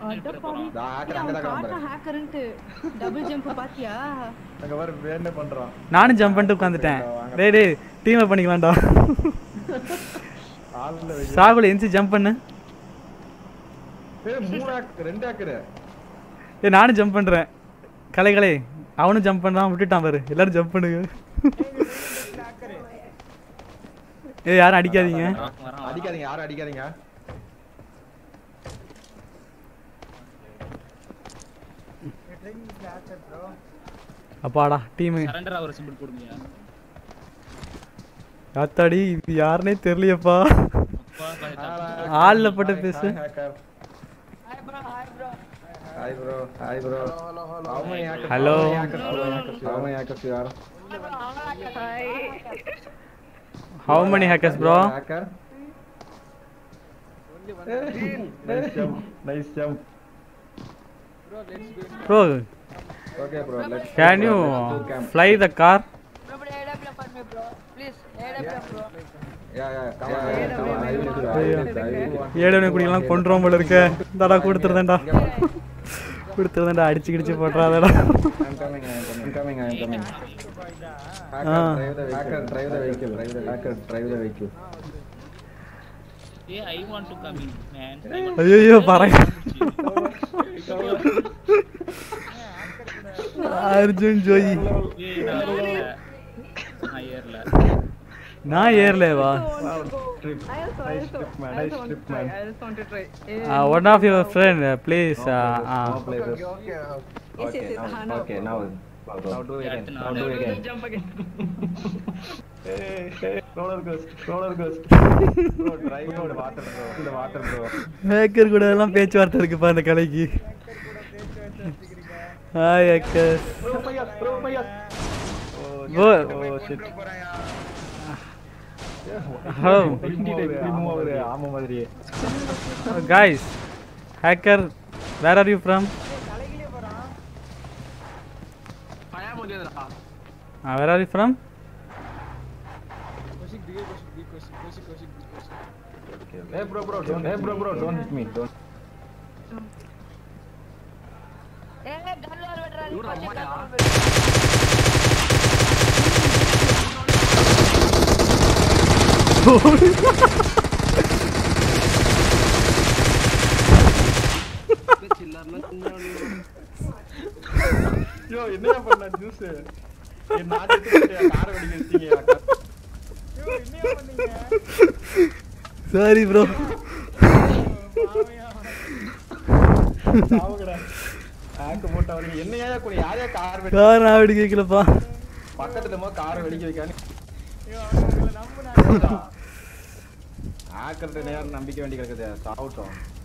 அடப்பாவி. இதோ hacker ஏய், அவன் அங்கதான் காட்டுறான் கிளம்புறேன். hackerன்ட்டு. double jump பாத்தியா? அங்க பாரு வேணே பண்றான் நானும் ஜம்ப் பண்ணிட்டு உட்காந்துட்டேன் டேய் டேய் டீமை பண்ணிக்கலாம்டா ஆள்ல வை. சாகுல எந்திச்சு ஜம்ப் பண்ணு ஏய் மூணு hack- ரெண்டு hacker. ஏய் நானும் ஜம்ப் பண்றேன் கலை கலை அவனும் ஜம்ப் பண்ணான் விட்டுட்டான் பாரு எல்லாரும் ஜம்ப் பண்ணுங்க ஏய் யாரும் அடிக்காதீங்க அடிக்காதீங்க யாரும் அடிக்காதீங்க அப்பாடா டீமு சரண்டர் ஆகிற சிம்பிள் போடுங்க யாத்தாடி இது யாருனே தெரியலையப்பா ஆள்ல பட்டு பேசு Hi, hacker. Hi bro. Hi bro. How many hackers? Hello. How many hackers? How many hackers you are? How many hackers, bro? Hacker? Nice jump. Nice jump. Bro, Okay bro, let's can go you to camp. fly the car? Yeah, yeah, come on, come on. I will do, I will do, I will do. ஏழு குடிக்கலாம் கொண்டுறோம் போல இருக்க இந்தாடா கொடுத்துருந்தேன்டா கொடுத்துருந்தேன்டா அடிச்சு கிடிச்சு போட்டுறாதடா I'm coming, I am coming, I'm coming, I am coming. Hacker, Ah. drive the vehicle. Hacker, drive the vehicle. Drive the hacker, drive the vehicle. Eh I want to come in man ஐயோ பாருங்க Arjun Joey நான் ஏறல நான் ஏறலேவா Trip. I also- I Nice also- trip, man. I Nice also want to trip, try, man. I just want to try. Eh, one of your friend please No places. yes, yes, yes, ah, now. Okay, now. Now do again. Now do again. Jump again. Hey, hey, roller coaster, roller coaster. Bro, drive in the water, bro. In the water, bro. Hacker கூட எல்லாம் பேச்சுவார்த்தை இருக்குப்பா இந்த கலைக்கு hi hacker Bro, my ass, bro, my ass. Bro. Oh, shit. Hello. Remove ஆகுது, ஆமை மாதிரியே. Guys hacker where are you from where are you from Hey, bro, bro, don't, hey, bro, bro, don't hit me. Don't. Yo, என்னையா பண்ண juice என் நாட்டுக்கு கார வெடிக்க வச்சீங்க sorry bro சாவுங்கடா ஆக்க போட்டு அவனுக்கு என்னையா கூட யாரையா கார் வெடி கார் நான் அப்படி கேட்கலப்பா பக்கத்துல மோ கார் வெடிக்க வைக்கானு ஆக்கிறது நேரம் நம்பிக்கை வேண்டி கிடக்குது சாவட்டும்